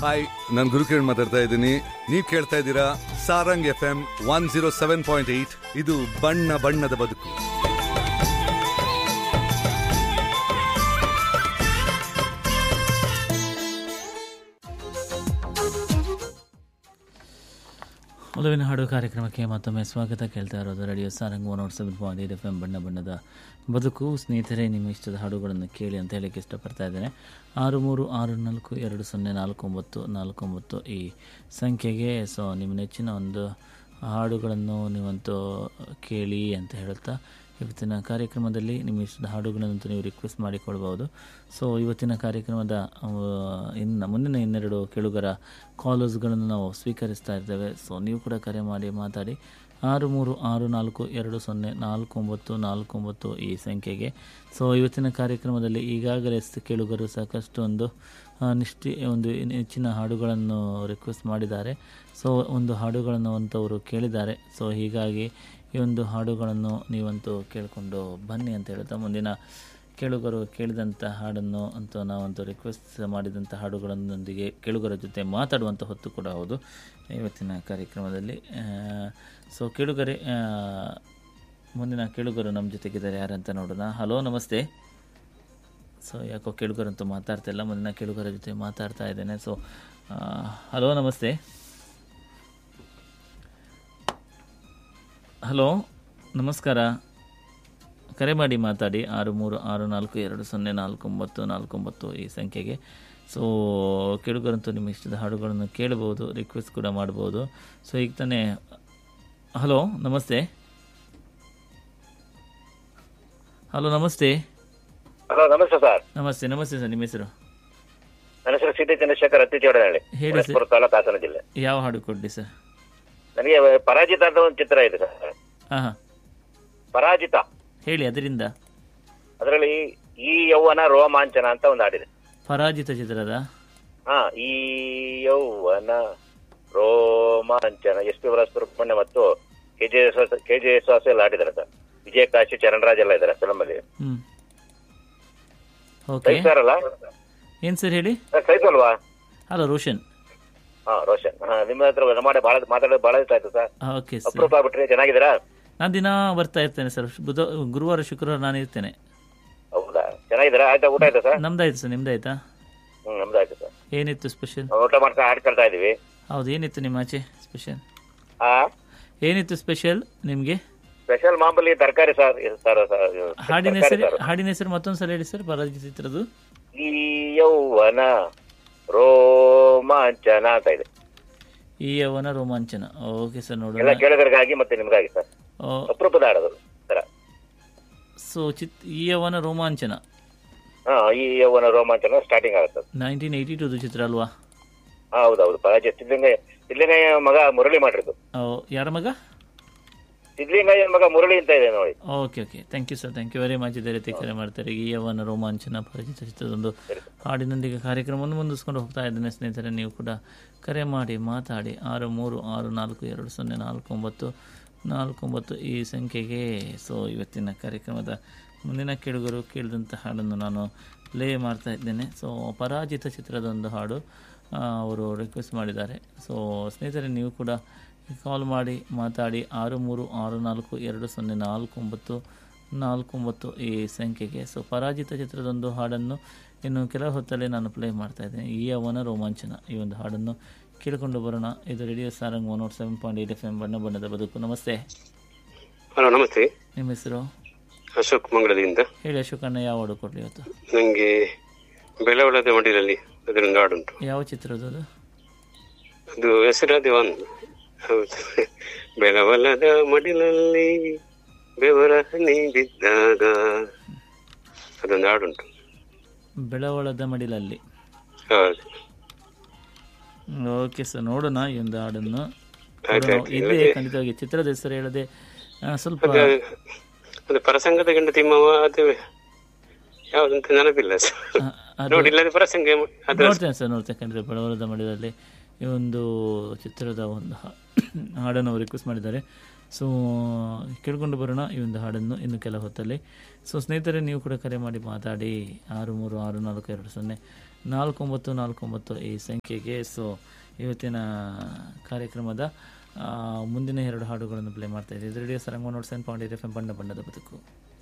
Hi ನಾನು ಗುರುಕಿರಣ್ ಮಾತಾಡ್ತಾ ಇದ್ದೀನಿ ನೀವು ಕೇಳ್ತಾ ಇದ್ದೀರಾ Sarang F M one zero seven point eight ಇದು ಬಣ್ಣ ಬಣ್ಣದ ಬದುಕು ಒಲವಿನ ಹಾಡು ಕಾರ್ಯಕ್ರಮಕ್ಕೆ ಮತ್ತೊಮ್ಮೆ ಸ್ವಾಗತ ಕೇಳ್ತಾ ಇರೋದು radio Sarang one nought seven point eight F M ಬಣ್ಣ ಬಣ್ಣದ ಬದುಕು ಸ್ನೇಹಿತರೆ ನಿಮ್ಮ ಇಷ್ಟದ ಹಾಡುಗಳನ್ನು ಕೇಳಿ ಅಂತ ಹೇಳಕ್ಕೆ ಇಷ್ಟಪಡ್ತಾ ಇದ್ದೇನೆ ಆರು ಮೂರು ಆರು ನಾಲ್ಕು ಎರಡು ಸೊನ್ನೆ ನಾಲ್ಕು ಒಂಬತ್ತು ನಾಲ್ಕು ಒಂಬತ್ತು ಈ ಸಂಖ್ಯೆಗೆ ಸೊ ನಿಮ್ಮ ನೆಚ್ಚಿನ ಒಂದು ಹಾಡುಗಳನ್ನು ನೀವಂತೂ ಕೇಳಿ ಅಂತ ಹೇಳ್ತಾ ಇವತ್ತಿನ ಕಾರ್ಯಕ್ರಮದಲ್ಲಿ ನಿಮ್ಮ ಇಷ್ಟದ ಹಾಡುಗಳನ್ನಂತೂ ನೀವು ರಿಕ್ವೆಸ್ಟ್ ಮಾಡಿಕೊಳ್ಬೋದು ಸೊ ಇವತ್ತಿನ ಕಾರ್ಯಕ್ರಮದ ಆ, ಇನ್ನು ಮುಂದಿನ ಇನ್ನೆರಡು ಕೇಳುಗರ ಕಾಲರ್ಸ್ಗಳನ್ನು ನಾವು ಸ್ವೀಕರಿಸ್ತಾ ಇರ್ತೇವೆ ಸೊ ನೀವು ಕೂಡ ಕರೆ ಮಾಡಿ ಮಾತಾಡಿ ಆರು ಮೂರು ಆರು ನಾಲ್ಕು ಎರಡು ಸೊನ್ನೆ ನಾಲ್ಕು ಒಂಬತ್ತು ನಾಲ್ಕು ಒಂಬತ್ತು ಈ ಸಂಖ್ಯೆಗೆ ಸೊ ಇವತ್ತಿನ ಕಾರ್ಯಕ್ರಮದಲ್ಲಿ ಈಗಾಗಲೇ ಸ- ಕೇಳುಗರು ಸಾಕಷ್ಟು ಒಂದು ಆ, ನಿಷ್ಠಿ ಒಂದು ನೆಚ್ಚಿನ ಹಾಡುಗಳನ್ನು ರಿಕ್ವೆಸ್ಟ್ ಮಾಡಿದ್ದಾರೆ ಸೊ ಒಂದು ಹಾಡುಗಳನ್ನು ಅಂತವರು ಕೇಳಿದ್ದಾರೆ ಸೊ ಹೀಗಾಗಿ ಈ ಒಂದು ಹಾಡುಗಳನ್ನು ನೀವಂತೂ ಕೇಳಿಕೊಂಡು ಬನ್ನಿ ಅಂತ ಹೇಳ್ತಾ ಮುಂದಿನ ಕೇಳುಗರು ಕೇಳಿದಂಥ ಹಾಡನ್ನು ಅಂತೂ ನಾವಂತೂ ರಿಕ್ವೆಸ್ಟ್ ಮಾಡಿದಂಥ ಹಾಡುಗಳನ್ನೊಂದಿಗೆ ಕೇಳುಗರ ಜೊತೆ ಮಾತಾಡುವಂಥ ಹೊತ್ತು ಕೂಡ ಹೌದು ಇವತ್ತಿನ ಕಾರ್ಯಕ್ರಮದಲ್ಲಿ ಸೊ ಕೇಳುಗರೆ ಆ, ಮುಂದಿನ ಕೇಳುಗರು ನಮ್ಮ ಜೊತೆಗಿದ್ದಾರೆ ಯಾರಂತ ನೋಡೋಣ ಹಲೋ ನಮಸ್ತೆ ಸೊ ಯಾಕೋ ಕೇಳುಗರಂತೂ ಮಾತಾಡ್ತಾ ಇಲ್ಲ ಮುಂದಿನ ಕೇಳುಗರ ಜೊತೆ ಮಾತಾಡ್ತಾ ಇದ್ದೇನೆ ಸೊ ಹಲೋ ನಮಸ್ತೆ ಹಲೋ ನಮಸ್ಕಾರ ಕರೆ ಮಾಡಿ ಮಾತಾಡಿ ಆರು ಮೂರು ಆರು ನಾಲ್ಕು ಎರಡು ಸೊನ್ನೆ ನಾಲ್ಕು ಒಂಬತ್ತು ನಾಲ್ಕು ಒಂಬತ್ತು ಈ ಸಂಖ್ಯೆಗೆ ಸೊ ಕೇಳುಗರಂತೂ ನಿಮ್ಮ ಇಷ್ಟದ ಹಾಡುಗಳನ್ನು ಕೇಳಬಹುದು ರಿಕ್ವೆಸ್ಟ್ ಕೂಡ ಮಾಡ್ಬೋದು ಸೊ ಈಗ ತಾನೇ ಹಲೋ ನಮಸ್ತೆ ಹಲೋ ನಮಸ್ತೆ ಹಲೋ ನಮಸ್ತೆ ಸರ್ ನಮಸ್ತೆ ನಮಸ್ತೆ ಸರ್ ನಿಮ್ಮ ಹೆಸರು ನನ್ನ ಹೆಸರು ಸಿಟಿ ಚಂದ್ರಶೇಖರ್ ಹತ್ತಿಚೋಡನಹಳ್ಳಿ ಹೇಳಿ ಸರ್. ಮೈಸೂರು ತಾಲೂಕು ಹಾಸನ ಜಿಲ್ಲೆ ಯಾವ ಹಾಡು ಕೊಡಲಿ ಸರ್ ನನಗೆ ಪರಾಜಿತ ಅಂತ ಒಂದು ಚಿತ್ರ ಇದೆ ಸರ್ ಹಾಂ ಹಾಂ ಪರಾಜಿತ ಹೇಳಿ ಅದರಿಂದ ಅದರಲ್ಲಿ ಈ ಯೌವನ ರೋಮಾಂಚನ ಅಂತ ಒಂದು ಹಾಡಿದೆ ಪರಾಜಿತ ಚಿತ್ರದ ಹಾ ಈ ಯೌವನ ರೋಮಾಂಚನ ಎಸ್ ಪಿ ಸುಬ್ರಹ್ಮಣ್ಯ ಮತ್ತು ಕೆ ಜೆ ಕೆ ಜೆ ಯಶವಾಸ ಎಲ್ಲ ಹಾಡಿದ್ದಾರೆ ಸರ್ ವಿಜಯ ಕಾಶಿ ಚರಣರಾಜ್ ಎಲ್ಲ ಇದ್ದಾರೆ ಫಿಲಮ್ ಅಲ್ಲಿ ಹ್ಞೂ ಓಕೆ ಸೈಫ್ ಸರ್ ಅಲ್ಲ ಏನು ಸರ್ ಹೇಳಿ ಸರ್ ಸೈಫ್ ಅಲ್ವಾ ಹಲೋ ರೋಷನ್ ಹಾ ರೋಷನ್ ಹಾ ನಿಮ್ಮ ಹತ್ರ ಮಾಡಿ ಬಹಳ ಮಾತಾಡೋದು ಬಹಳ ಇಷ್ಟ ಆಯ್ತು ಸರ್ ಓಕೆ ಸರ್ ಅಪರೂಪ ಆಗ್ಬಿಟ್ರಿ ಚೆನ್ನಾಗಿದ್ದೀರಾ ನಾನು ದಿನ ಬರ್ತಾ ಇರ್ತೇನೆ ಸರ್ ಬುಧ ಗುರುವಾರ ಶುಕ್ರವಾರ ನಾನು ಇರ್ತೇನೆ ಹೌದಾ ಚೆನ್ನಾಗಿದ್ದೀರಾ ಆಯ್ತಾ ಊಟ ಆಯ್ತಾ ಸರ್ ನಮ್ದಾಯ್ತು ಸರ್ ನಿಮ್ದಾಯ್ತಾ ಹ್ಮ್ ನಮ್ದು ಆಯ್ತು ಸರ್ ಏನಿತ್ತು ಸ್ಪೆಷಲ್ ನಾವು ಊಟ ಮಾಡ್ತಾ ಹಾಡ್ಕೊಳ್ತಾ ಇದೀವಿ ಹೌದು ಏನಿತ್ತು ನಿಮ್ಮ ಆಚೆ ಸ್ಪೆಷಲ್ ಆ ಏನಿತ್ತು ಸ್ಪೆಷಲ್ ನಿಮಗೆ ಸ್ಪೆಷಲ್ ಮಾಮೂಲಿ ತರಕಾರಿ ಸರ್ ಇದು ಸರ್ ಸರ್, ಇದು ಹಾಡಿನ ತರಕಾರಿ ಹೆಸರು ಸರ್ ಹಾಡಿನ ಹೆಸರು ಮತ್ತೊಂದು ಸಲ ಹೇಳಿ ಸರ್ ಪರಾಜಿತ ಚಿತ್ರದ್ದು ಈ ಯೌವನ ರೋಮಾಂಚನ ಅಂತ ಇದೆ ಈ ಯವನ ರೋಮಾಂಚನ ಓಕೆ ಸರ್ ಎಲ್ಲ ನೋಡೋಣ ಕೇಳಿದ್ರಿಗಾಗಿ ಮತ್ತೆ ನಿಮ್ಗಾಗಿ ಸರ್ ಅಪರೂಪದ ಹಾಡೋದು ಸರ ಸೊ ಚಿತ್ ಈ ಯವನ ರೋಮಾಂಚನ ಹಾ ಈ ಯೌವನ ರೋಮಾಂಚನ ಸ್ಟಾರ್ಟಿಂಗ್ ಆಗುತ್ತೆ ನೈನ್ಟೀನ್ ಏಯ್ಟಿ ಟೂದು ಚಿತ್ರ ಅಲ್ವಾ ಹಾ ಹೌದೌದು ಪರಾಜಯ ಸಿದ್ಲಿಂಗಯ್ಯ ಸಿದ್ಲಿಂಗಯ್ಯ ಮಗ ಮುರಳಿ ಮಾಡಿರೋದು ಓ, ಯಾರ ಮಗ ಸಿದ್ಲಿಂಗಯ್ಯನ ಮಗ ಮುರಳಿ ಅಂತ ಇದೆ ನೋಡಿ okay okay thank you sir thank you very much ಇದೇ ರೀತಿ ಕರೆ ಮಾಡ್ತಾರೆ ಈ ಯವನ ರೋಮಾಂಚನ ಪರಿಚಿತ ಚಿತ್ರದೊಂದು ಹಾಡಿನೊಂದಿಗೆ ಕಾರ್ಯಕ್ರಮವನ್ನು ಮುಂದಿಸ್ಕೊಂಡು ಹೋಗ್ತಾ ಇದ್ದೇನೆ ಸ್ನೇಹಿತರೆ ನೀವು ಕೂಡ ಕರೆ ಮಾಡಿ ಮಾತಾಡಿ ಆರು ಮೂರು ಆರು ನಾಲ್ಕು ಎರಡು ಸೊನ್ನೆ ನಾಲ್ಕು ಒಂಬತ್ತು ನಾಲ್ಕು ಒಂಬತ್ತು ಈ ಸಂಖ್ಯೆಗೆ ಸೊ ಇವತ್ತಿನ ಕಾರ್ಯಕ್ರಮದ ಮುಂದಿನ ಕೇಳುಗರು ಕೇಳಿದಂಥ ಹಾಡನ್ನು ನಾನು ಪ್ಲೇ ಮಾಡ್ತಾ ಇದ್ದೇನೆ ಸೊ ಪರಾಜಿತ ಚಿತ್ರದ ಒಂದು ಹಾಡು ಆ, ಅವರು ರಿಕ್ವೆಸ್ಟ್ ಮಾಡಿದ್ದಾರೆ ಸೊ ಸ್ನೇಹಿತರೆ ನೀವು ಕೂಡ ಕಾಲ್ ಮಾಡಿ ಮಾತಾಡಿ ಆರು ಮೂರು ಆರು ನಾಲ್ಕು ಎರಡು ಸೊನ್ನೆ ನಾಲ್ಕು ಒಂಬತ್ತು ನಾಲ್ಕು ಒಂಬತ್ತು ಈ ಸಂಖ್ಯೆಗೆ ಸೊ ಪರಾಜಿತ ಚಿತ್ರದೊಂದು ಹಾಡನ್ನು ಇನ್ನು ಕೆಲವು ಹೊತ್ತಲ್ಲಿ ನಾನು ಪ್ಲೇ ಮಾಡ್ತಾ ಇದ್ದೇನೆ ಈ ಅವನ ರೋಮಾಂಚನ ಈ ಒಂದು ಹಾಡನ್ನು ಕೇಳಿಕೊಂಡು ಬರೋಣ ಇದು radio Sarang one nought seven point eight F M ಬಣ್ಣ ಬಣ್ಣದ ಬದುಕು ನಮಸ್ತೆ ಹಲೋ ನಮಸ್ತೆ ನಿಮ್ಮ ಹೆಸರು ಅಶೋಕ್ ಮಂಗಳದಿಂದ ಹೇಳಿ ಅಶೋಕಣ್ಣ ಯಾವ ಹಾಡು ಕೊಡಲಿ ಇವತ್ತು ನನಗೆ ಬೆಳವಳದ ಮಡಿಲಲ್ಲಿ ಅದರೊಂದು ಹಾಡುಂಟು ಯಾವ ಚಿತ್ರದ್ದು ಅದು ಅದು ಹೆಸರಾದ ಒಂದು ಹೌದು ಬೆಳವಲದ ಮಡಿಲಲ್ಲಿ ಬೆವರ ಹನಿ ಬಿದ್ದಾಗ ಅದೊಂದು ಹಾಡುಂಟು ಬೆಳವಳದ ಮಡಿಲಲ್ಲಿ ಹೌದು ಓಕೆ ಸರ್ ನೋಡೋಣ ಈ ಒಂದು ಹಾಡನ್ನು ಆಯ್ತು, ನೋಡೋಣ. ಆಯ್ತು. ಇದೆ ಖಂಡಿತವಾಗಿ ಚಿತ್ರದ ಹೆಸರು ಹೇಳದೆ ಆ, ಸ್ವಲ್ಪ ಅದು ಅದು ಪ್ರಸಂಗದ ಗಂಡ ತಿಮ್ಮವ ಅದು ಯಾವ್ದಂತ ನೆನಪಿಲ್ಲ ಸರ್ ಆ, ಅದು- ನೋಡಿಲ್ಲ ಅದು ಪ್ರಸಂಗ ಅದು ನೋಡ್ತೇನೆ ಸರ್ ನೋಡ್ತೇನೆ ಖಂಡಿತ ಬೆಳವರದ ಮಡಿದಲ್ಲಿ ಈ ಒಂದು ಚಿತ್ರದ ಒಂದು ಹಾ- ಹಾಡನ್ನು ಅವರು ರಿಕ್ವೆಸ್ಟ್ ಮಾಡಿದ್ದಾರೆ ಸೊ ಕೇಳ್ಕೊಂಡು ಬರೋಣ ಈ ಒಂದು ಹಾಡನ್ನು ಇನ್ನು ಕೆಲ ಹೊತ್ತಲ್ಲಿ ಸೊ ಸ್ನೇಹಿತರೆ ನೀವು ಕೂಡ ಕರೆ ಮಾಡಿ ಮಾತಾಡಿ ಆರು ಮೂರು ಆರು ನಾಲ್ಕು ಎರಡು ಸೊನ್ನೆ ನಾಲ್ಕು ಒಂಬತ್ತು ನಾಲ್ಕು ಒಂಬತ್ತು ಈ ಸಂಖ್ಯೆಗೆ ಸೊ ಇವತ್ತಿನ ಕಾರ್ಯಕ್ರಮದ ಆ, ಮುಂದಿನ ಎರಡು ಹಾಡುಗಳನ್ನು ಪ್ಲೇ ಮಾಡ್ತಾ ಇದ್ದೀವಿ ರೇಡಿಯೋ ಸರಂಗ ನೋಡ್ ಸೆನ್ ಪಾಯಿಂಟ್ ಎಫ್ ಎಂ ಬಣ್ಣ ಬಣ್ಣದ ಬದುಕು